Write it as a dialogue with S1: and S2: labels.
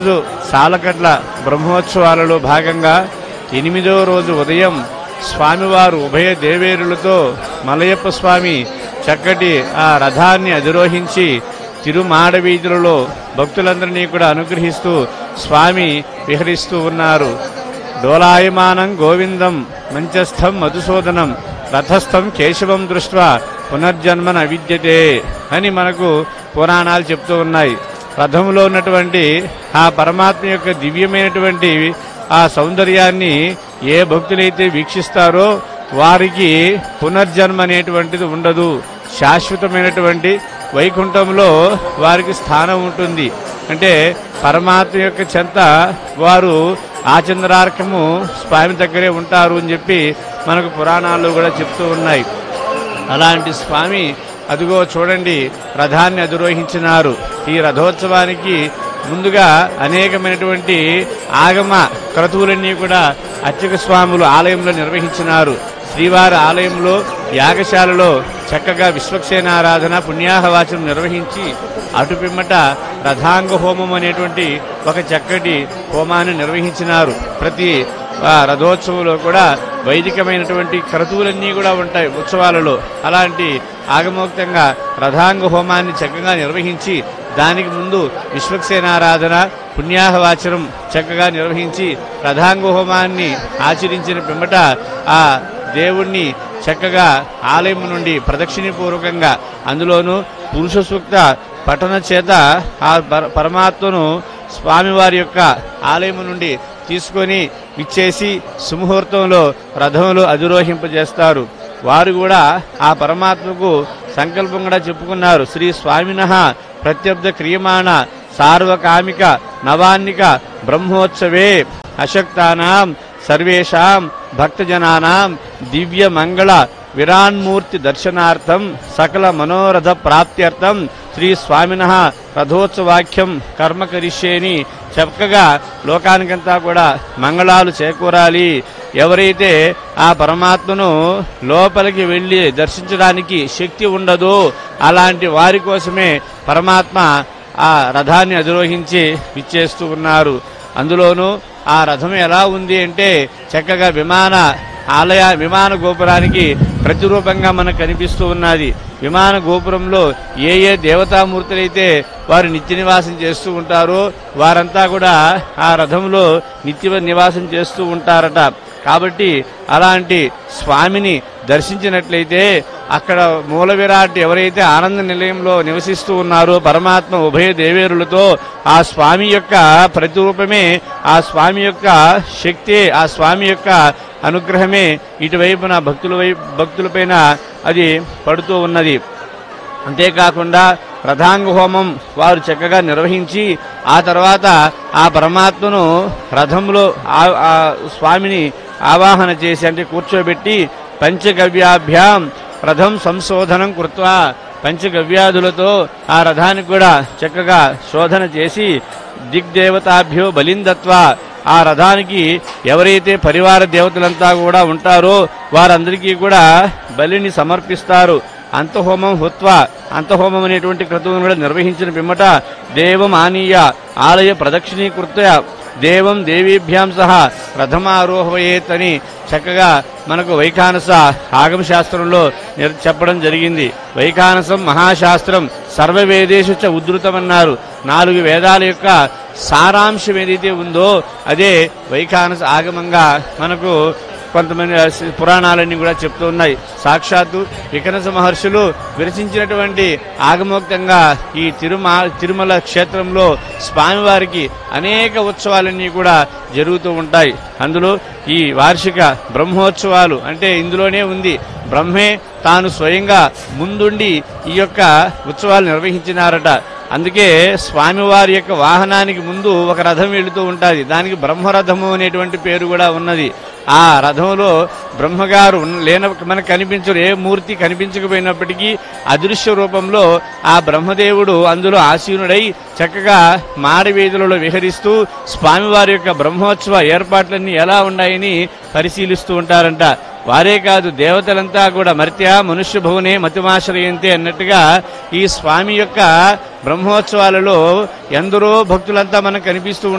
S1: రోజు సాలకట్ల బ్రహ్మోత్సవాలలో భాగంగా ఎనిమిదవ రోజు ఉదయం స్వామివారు ఉభయ దేవేరులతో మలయప్ప స్వామి చక్కటి ఆ రథాన్ని అధిరోహించి తిరుమాడ వీధులలో భక్తులందరినీ కూడా అనుగ్రహిస్తూ స్వామి విహరిస్తూ ఉన్నారు డోలాయమానం గోవిందం మంచస్థం మధుసూదనం రథస్థం కేశవం దృష్ట్వా పునర్జన్మన విద్యతే అని మనకు పురాణాలు చెప్తూ ఉన్నాయి రథంలో ఉన్నటువంటి ఆ పరమాత్మ యొక్క దివ్యమైనటువంటి ఆ సౌందర్యాన్ని ఏ భక్తులైతే వీక్షిస్తారో వారికి పునర్జన్మ అనేటువంటిది ఉండదు శాశ్వతమైనటువంటి వైకుంఠంలో వారికి స్థానం ఉంటుంది అంటే పరమాత్మ యొక్క చెంత వారు ఆచంద్రార్కము స్వామి దగ్గరే ఉంటారు అని చెప్పి మనకు పురాణాల్లో కూడా చెప్తూ ఉన్నాయి అలాంటి స్వామి అదిగో చూడండి రథాన్ని అధిరోహించినారు ఈ రథోత్సవానికి ముందుగా అనేకమైనటువంటి ఆగమ క్రతువులన్నీ కూడా అర్చక స్వాములు ఆలయంలో నిర్వహించినారు శ్రీవారి ఆలయంలో యాగశాలలో చక్కగా విశ్వక్సేనారాధన పుణ్యాహవాచనం నిర్వహించి అటు పిమ్మట రథాంగ హోమం అనేటువంటి ఒక చక్కటి హోమాన్ని నిర్వహించినారు ప్రతి ఆ రథోత్సవంలో కూడా వైదికమైనటువంటి క్రతువులన్నీ కూడా ఉంటాయి ఉత్సవాలలో అలాంటి ఆగమోక్తంగా రథాంగ హోమాన్ని చక్కగా నిర్వహించి దానికి ముందు విశ్వక్సేనారాధన పుణ్యాహవాచనం చక్కగా నిర్వహించి రథాంగ హోమాన్ని ఆచరించిన పిమ్మట ఆ దేవుణ్ణి చక్కగా ఆలయం నుండి ప్రదక్షిణపూర్వకంగా అందులోనూ పురుష సూక్త పఠన చేత ఆ పర- పరమాత్మను స్వామివారి యొక్క ఆలయం నుండి తీసుకొని ఇచ్చేసి సుముహూర్తంలో రథంలో అధిరోహింపజేస్తారు వారు కూడా ఆ పరమాత్మకు సంకల్పం కూడా చెప్పుకున్నారు శ్రీ స్వామిన ప్రత్యబ్ద క్రియమాణ సార్వకామిక నవాన్నిక బ్రహ్మోత్సవే అశక్తానాం సర్వేషాం భక్తజనానాం దివ్య మంగళ విరాన్మూర్తి దర్శనార్థం సకల మనోరథ ప్రాప్త్యర్థం శ్రీ స్వామిన రథోత్సవాఖ్యం కర్మ కరిష్యేని చక్కగా లోకానికంతా కూడా మంగళాలు చేకూరాలి ఎవరైతే ఆ పరమాత్మను లోపలికి వెళ్ళి దర్శించడానికి శక్తి ఉండదో అలాంటి వారి కోసమే పరమాత్మ ఆ రథాన్ని అధిరోహించి విచ్చేస్తూ ఉన్నారు అందులోనూ ఆ రథం ఎలా ఉంది అంటే చక్కగా విమాన ఆలయ విమాన గోపురానికి ప్రతిరూపంగా మనకు కనిపిస్తూ ఉన్నది విమాన గోపురంలో ఏ ఏ దేవతామూర్తులైతే వారు నిత్య నివాసం చేస్తూ ఉంటారో వారంతా కూడా ఆ రథంలో నిత్య నివాసం చేస్తూ ఉంటారట కాబట్టి అలాంటి స్వామిని దర్శించినట్లయితే అక్కడ మూల విరాట్ ఎవరైతే ఆనంద నిలయంలో నివసిస్తూ ఉన్నారో పరమాత్మ ఉభయ దేవేరులతో ఆ స్వామి యొక్క ప్రతిరూపమే ఆ స్వామి యొక్క శక్తి ఆ స్వామి యొక్క అనుగ్రహమే ఇటువైపున భక్తుల వైపు భక్తులపైన అది పడుతూ ఉన్నది అంతేకాకుండా రథాంగ హోమం వారు చక్కగా నిర్వహించి ఆ తర్వాత ఆ పరమాత్మను రథంలో ఆ- ఆ స్వామిని ఆవాహన చేసి అంటే కూర్చోబెట్టి పంచగవ్యాభ్యాం రథం సంశోధనం కృత్వా పంచగవ్యాధులతో ఆ రథానికి కూడా చక్కగా శోధన చేసి దిగ్దేవతాభ్యో బలిందత్వా ఆ రథానికి ఎవరైతే పరివార దేవతలంతా కూడా ఉంటారో వారందరికీ కూడా బలిని సమర్పిస్తారు అంతహోమం హుత్వా అంతహోమం అనేటువంటి క్రతువును కూడా నిర్వహించిన పిమ్మట దేవం ఆనీయ ఆలయ ప్రదక్షిణీకృత దేవం దేవీభ్యాం సహా రథమారోహయేత్ అని చక్కగా మనకు వైఖానస ఆగమ శాస్త్రంలో నిర్- చెప్పడం జరిగింది వైఖానసం మహాశాస్త్రం సర్వవేదేశు చ ఉద్ధృతమన్నారు నాలుగు వేదాల యొక్క సారాంశం ఏదైతే ఉందో అదే వైఖానస ఆగమంగా మనకు కొంతమంది ఆ సి- పురాణాలన్నీ కూడా చెప్తూ ఉన్నాయి సాక్షాత్తు వికనస మహర్షులు విరచించినటువంటి ఆగమోక్తంగా ఈ తిరుమ తిరుమల క్షేత్రంలో స్వామివారికి అనేక ఉత్సవాలన్నీ కూడా జరుగుతూ ఉంటాయి అందులో ఈ వార్షిక బ్రహ్మోత్సవాలు అంటే ఇందులోనే ఉంది బ్రహ్మే తాను స్వయంగా ముందుండి ఈ యొక్క ఉత్సవాలు నిర్వహించినారట అందుకే స్వామివారి యొక్క వాహనానికి ముందు ఒక రథం వెళుతూ ఉంటుంది దానికి బ్రహ్మరథము అనేటువంటి పేరు కూడా ఉన్నది ఆ రథంలో బ్రహ్మగారు ఉన్న- లేన మనకు కనిపించరు ఏ మూర్తి కనిపించకపోయినప్పటికీ అదృశ్య రూపంలో ఆ బ్రహ్మదేవుడు అందులో ఆసీనుడై చక్కగా మాడవీధులలో విహరిస్తూ స్వామివారి యొక్క బ్రహ్మోత్సవ ఏర్పాట్లన్నీ ఎలా ఉన్నాయని పరిశీలిస్తూ ఉంటారంట వారే కాదు దేవతలంతా కూడా మర్త్య మనుష్య భువనే మతిమాశ్రయంతే అన్నట్టుగా ఈ స్వామి యొక్క బ్రహ్మోత్సవాలలో ఎందరో భక్తులంతా మనకు కనిపిస్తూ